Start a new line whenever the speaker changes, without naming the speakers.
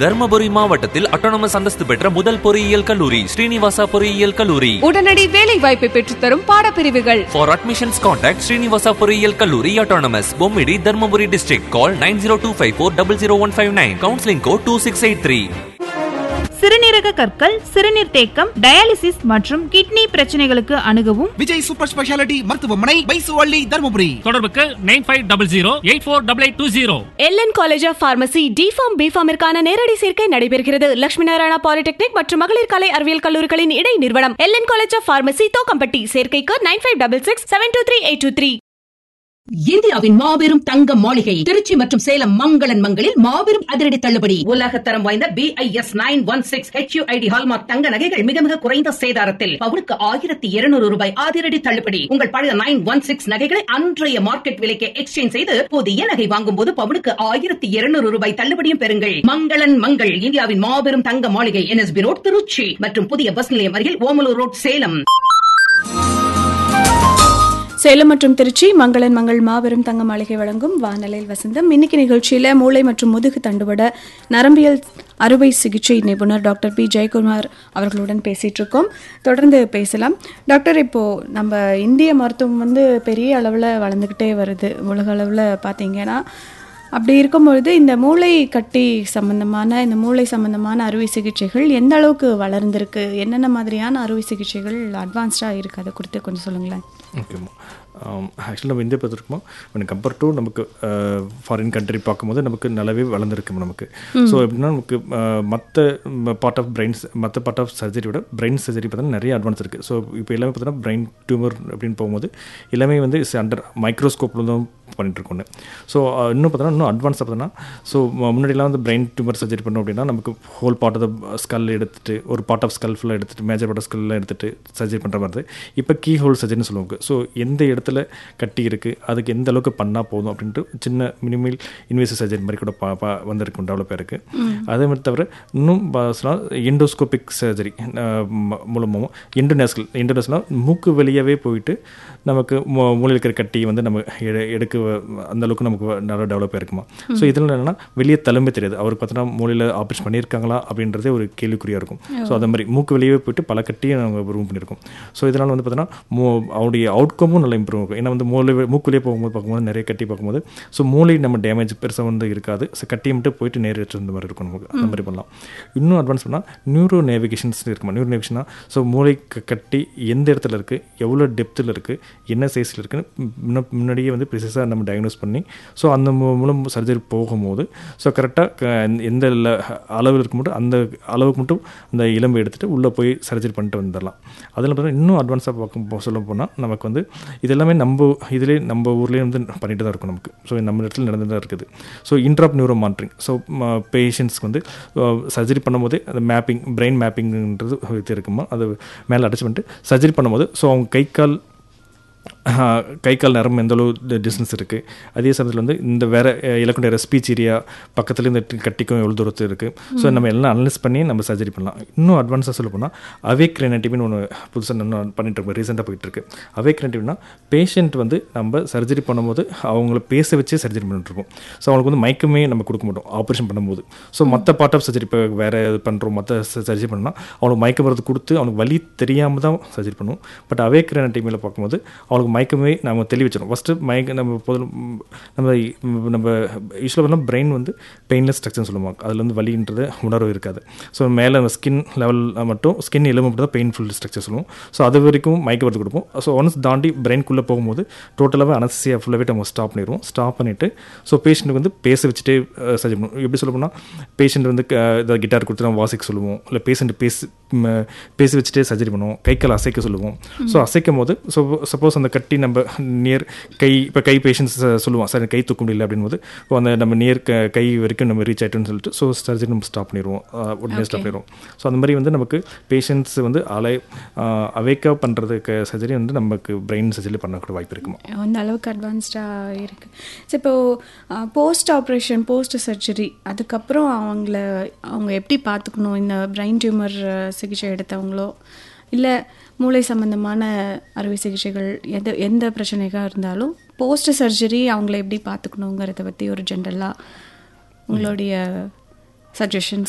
தர்மபுரி மாவட்டத்தில் அட்டானமஸ் அந்தஸ்து பெற்ற முதல் பொறியியல் கல்லூரி ஸ்ரீனிவாசா பொறியியல் கல்லூரி
உடனடி வேலை வாய்ப்பை பெற்றுத்தரும் பாடப்பிரிவுகள்
ஃபார் அட்மிஷன்ஸ் கான்டாக்ட் ஸ்ரீனிவாசா பொறியியல் கல்லூரி autonomous Bommidi Dharmapuri district call nine zero two five four double zero one five nine counselling code two six eight three
சிறுநீரக கற்கள் சிறுநீர் தேக்கம் டயாலிசிஸ் மற்றும் கிட்னி பிரச்சனைகளுக்கு அணுகவும்
விஜய் சூப்பர் ஸ்பெஷாலிட்டி மருத்துவமனை பைசுவள்ளி தருமபுரி
தொடர்புக்கு nine five double zero eight four double eight two zero
LN college of pharmacy D Pharm பிஃபார்மிற்கான நேரடி சேர்க்கை நடைபெறுகிறது லட்சுமி நாராயணா பாலிடெக்னிக் மற்றும் மகளிர் கலை அறிவியல் கல்லூரிகளின் இடை நிறுவனம் LN college of pharmacy Thokkampatti சேர்க்கைக்கு nine five double six seven two three eight two three
இந்தியாவின் மாபெரும் தங்க மாளிகை திருச்சி மற்றும் சேலம் மங்களன் மங்களில் மாபெரும் அதிரடி தள்ளுபடி உலகத்தரம் வாய்ந்த B I S nine one six HUID hallmark தங்க நகைகள் மிக மிக குறைந்த சேதாரத்தில் பவுனுக்கு ஆயிரத்தி இருநூறு ரூபாய் அதிரடி தள்ளுபடி உங்கள் பழைய நைன் ஒன் சிக்ஸ் நகைகளை அன்றைய மார்க்கெட் விலைக்கு எக்ஸ்சேஞ்ச் செய்து புதிய நகை வாங்கும் போது பவுனுக்கு ஆயிரத்தி இருநூறு ரூபாய் தள்ளுபடியும் பெறுங்கள் மங்களன் மங்கள் இந்தியாவின் மாபெரும் தங்க மாளிகை என்எஸ்பி ரோட் திருச்சி மற்றும் புதிய பஸ் நிலையம் அருகில் ஓமலூர் ரோட் சேலம்
சேலம் மற்றும் திருச்சி மங்களன் மங்கள் மாபெரும் தங்க மாளிகை வழங்கும் வானலில் வசந்தம் இன்னைக்கு நிகழ்ச்சியில் மூளை மற்றும் முதுகு தண்டுவட நரம்பியல் அறுவை சிகிச்சை நிபுணர் டாக்டர் பி ஜெயக்குமார் அவர்களுடன் பேசிட்டு இருக்கோம் தொடர்ந்து பேசலாம் டாக்டர் இப்போ நம்ம இந்திய மருத்துவம் வந்து பெரிய அளவில் வளர்ந்துக்கிட்டே வருது உலக அளவில் பார்த்தீங்கன்னா அப்படி இருக்கும்பொழுது இந்த மூளை கட்டி சம்பந்தமான இந்த மூளை சம்பந்தமான அறுவை சிகிச்சைகள் எந்த அளவுக்கு வளர்ந்திருக்கு என்னென்ன மாதிரியான அறுவை சிகிச்சைகள் அட்வான்ஸ்டாக இருக்குது அதை குறித்து கொஞ்சம் சொல்லுங்களேன்
ஓகேம்மா ஆக்சுவலி நம்ம இந்தியா பார்த்துருக்கோம் when கம்பேர் டு நமக்கு ஃபாரின் கண்ட்ரி பார்க்கும்போது நமக்கு நல்லாவே வளர்ந்துருக்கு நமக்கு ஸோ எப்படின்னா நமக்கு மற்ற பார்ட் ஆஃப் பிரெயின்ஸ் மற்ற பார்ட் ஆஃப் சர்ஜரியோட பிரெயின் சர்ஜரி பார்த்தீங்கன்னா நிறைய அட்வான்ஸ் இருக்குது ஸோ இப்போ எல்லாமே பார்த்தீங்கன்னா பிரெயின் டியூமர் அப்படின்னு போகும்போது எல்லாமே வந்து அண்டர் மைக்ரோஸ்கோப்பில் தான் பண்ணிட்டு இருக்கோம் ஸோ இன்னும் பார்த்தோன்னா இன்னும் அட்வான்ஸாக பார்த்தோன்னா ஸோ முன்னாடிலாம் வந்து பிரெயின் டியூமர் சர்ஜரி பண்ணோம் அப்படின்னா நமக்கு whole part of the skull எடுத்துட்டு ஒரு பார்ட் ஆஃப் ஸ்கல் ஃபுல்லாக எடுத்துட்டு மேஜர் பார்ட் ஆஃப் ஸ்கல்லாம் எடுத்துட்டு சர்ஜரி பண்ணுற மாதிரி இப்போ கீ ஹோல் சர்ஜரின்னு சொல்லுவாங்க ஸோ எந்த இடத்துல கட்டி இருக்குது அதுக்கு எந்த அளவுக்கு பண்ணால் போதும் அப்படின்ட்டு சின்ன மினிமல் இன்வேசிவ் சர்ஜரி மாதிரி கூட பா பா வந்திருக்கு டெவலப் ஆயிருக்கு அதே மாதிரி தவிர இன்னும் எண்டோஸ்கோபிக் சர்ஜரி மூலமாகவும் இன்டர்நேஷனல் இன்டர்நேஷனல் மூக்கு வெளியவே போயிட்டு நமக்கு மூ- மூளையில் இருக்கிற கட்டி வந்து நம்ம எடு- எடுக்க அந்த அளவுக்கு நமக்கு நல்லா டெவலப் ஆயிருக்குமா ஸோ இதில் என்னென்னா வெளியே தலைமை தெரியாது அவருக்கு பார்த்தோன்னா மூளையில் ஆப்ரேஷன் பண்ணியிருக்காங்களா அப்படின்றதே ஒரு கேள்விக்குறியாக இருக்கும் ஸோ அதே மாதிரி மூக்கு வெளியே போயிட்டு பல கட்டியை நாங்கள் ரூம் பண்ணியிருக்கோம் ஸோ இதனால் வந்து பார்த்தோன்னா மூ அவருடைய அவுட்கமும் நல்லா இம்ப்ரூவ் இருக்கும் ஏன்னா வந்து மூளை வெ- மூக்கு வெளியே போகும்போது பார்க்கும்போது நிறைய கட்டி பார்க்கும்போது ஸோ மூளை நம்ம டேமேஜ் பெருசாக வந்து இருக்காது ஸோ கட்டியை மட்டும் போயிட்டு நேர் எடுத்து மாதிரி இருக்கும் நமக்கு அந்த மாதிரி பண்ணலாம் இன்னும் அட்வான்ஸ் பண்ணால் நியூரோ நேவிகேஷன்ஸ் இருக்குமா நியூரோ நேவிகேஷனா ஸோ மூளை க- கட்டி எந்த இடத்துல இருக்குது எவ்வளோ டெப்த்தில் இருக்குது என்ன சைஸில் இருக்குன்னு முன்ன- முன்னாடியே வந்து ப்ரிசஸாக நம்ம டயக்னோஸ் பண்ணி ஸோ அந்த மூ- மூலம் சர்ஜரி போகும்போது ஸோ கரெக்டாக எந்த ல- அளவில் இருக்கும்போது அந்த அளவுக்கு மட்டும் அந்த இளம்பு எடுத்துகிட்டு உள்ளே போய் சர்ஜரி பண்ணிட்டு வந்துடலாம் அதில் பார்த்தா இன்னும் அட்வான்ஸாக பார்க்கும் போ- சொல்ல போனால் நமக்கு வந்து இது எல்லாமே நம்ம இதிலே நம்ம ஊர்லேயே வந்து பண்ணிட்டு தான் இருக்கும் நமக்கு ஸோ நம்ம இடத்துல நடந்து தான் இருக்குது so intraop neuro monitoring so பேஷண்ட்ஸ்க்கு வந்து சர்ஜரி பண்ணும்போது அந்த மேப்பிங் பிரெயின் மேப்பிங்ன்றது இது இருக்குமா அது மேலே அடைச்சி பண்ணிட்டு சர்ஜரி பண்ணும்போது ஸோ அவங்க கை கால் ஆஹ், கை கால் நரம்பு எந்த அளவு டிஸ்டன்ஸ் இருக்குது அதே சமயத்தில் வந்து இந்த வேற இலக்குடைய ஸ்பீச் ஏரியா பக்கத்தில் இந்த கட்டிக்கும் எவ்வளோ தூரத்தில் இருக்குது ஸோ நம்ம எல்லாம் அனலைஸ் பண்ணி நம்ம சர்ஜரி பண்ணலாம் இன்னும் அட்வான்ஸாக சொல்ல போனால் அவேக் ரெனட்டிவ்னு ஒன்று புதுசாக இன்னும் பண்ணிட்டு இருக்கோம் ரீசெண்டாக போயிட்டு இருக்கு அவேக் ரெனட்டிவ்னா பேஷண்ட் வந்து நம்ம சர்ஜரி பண்ணும்போது அவங்கள பேச வச்சே சர்ஜரி பண்ணிட்டு இருக்கோம் ஸோ அவங்களுக்கு வந்து மயக்கமே நம்ம கொடுக்க மாட்டோம் ஆப்ரேஷன் பண்ணும்போது ஸோ மற்ற பார்ட் ஆஃப் சர்ஜரி இப்போ வேறு இது பண்ணுறோம் மற்ற சர்ஜரி பண்ணால் அவங்களுக்கு மயக்க மருந்து கொடுத்து அவனுக்கு வலி தெரியாமல் தான் சர்ஜரி பண்ணுவோம் பட் அவேக் ரெனட்டிவில் பார்க்கும்போது அவங்களுக்கு மயக்கமே நம்ம தெளி வச்சிடும் ஃபஸ்ட்டு மயக்க நம்ம பொதுல ம், நம்ம ம், நம்ம யூஸ்வலாக பண்ணால் பிரெயின் வந்து பெயின்லெஸ் ஸ்ட்ரக்சர்னு சொல்லுவாங்க அதில் வந்து வலின்றது உணர்வு இருக்காது ஸோ மேலே அந்த ஸ்கின் லெவல் மட்டும் ஸ்கின் எலும்பு மட்டும் தான் பெயின்ஃபுல் ஸ்ட்ரக்சர் சொல்லுவோம் ஸோ அது வரைக்கும் மயக்க மருந்து கொடுப்போம் ஸோ ஒன்ஸ் தாண்டி பிரெயின்குள்ளே போகும்போது டோட்டலாகவே அனஸ்தியா ஃபுல்லாகவே நம்ம ஸ்டாப் பண்ணிடுவோம் ஸ்டாப் பண்ணிவிட்டு ஸோ பேஷண்ட்டுக்கு வந்து பேச வச்சுட்டே சர்ஜரி பண்ணுவோம் எப்படி சொல்ல போனால் பேஷண்ட் வந்து க- ஏதாவது கிட்டார் கொடுத்து நம்ம வாசிக்க சொல்லுவோம் இல்லை பேஷண்ட் பேசி ம், பேசி வச்சுட்டே சர்ஜரி பண்ணுவோம் கை கால் அசைக்க சொல்லுவோம் ஸோ அசைக்கும் போது ஸோ சப்போஸ் அந்த கட்டி நம்ம நியர் கை இப்போ கை பேஷண்ட்ஸ் சொல்லுவோம் சார் எனக்கு கை தூக்க முடியல அப்படின்போது இப்போ அந்த நம்ம நியர் கை வரைக்கும் நம்ம ரீச் ஆகிட்டோம்னு சொல்லிட்டு ஸோ சர்ஜரி நம்ம ஸ்டாப் பண்ணிடுவோம் அஹ், உடனே ஸ்டாப் பண்ணிடுவோம் ஸோ அந்த மாதிரி வந்து நமக்கு பேஷண்ட்ஸ் வந்து அலை அவேக்கா பண்ணுறதுக்கு சர்ஜரி வந்து நமக்கு பிரெயின் சர்ஜரி பண்ணக்கூடிய வாய்ப்பு இருக்குமா
அந்த அளவுக்கு அட்வான்ஸ்டாக இருக்குது ஸோ இப்போது போஸ்ட் ஆப்ரேஷன் போஸ்ட் சர்ஜரி அதுக்கப்புறம் அவங்கள அவங்க எப்படி பார்த்துக்கணும் இந்த பிரெயின் டியூமர் சிகிச்சை எடுத்தவங்களோ இல்லை மூளை சம்பந்தமான அறுவை சிகிச்சைகள் எது எந்த பிரச்சனைக்காக இருந்தாலும் போஸ்ட் சர்ஜரி அவங்கள எப்படி பார்த்துக்கணுங்கிறத பற்றி ஒரு ஜென்ரலாக உங்களுடைய சஜஷன்ஸ்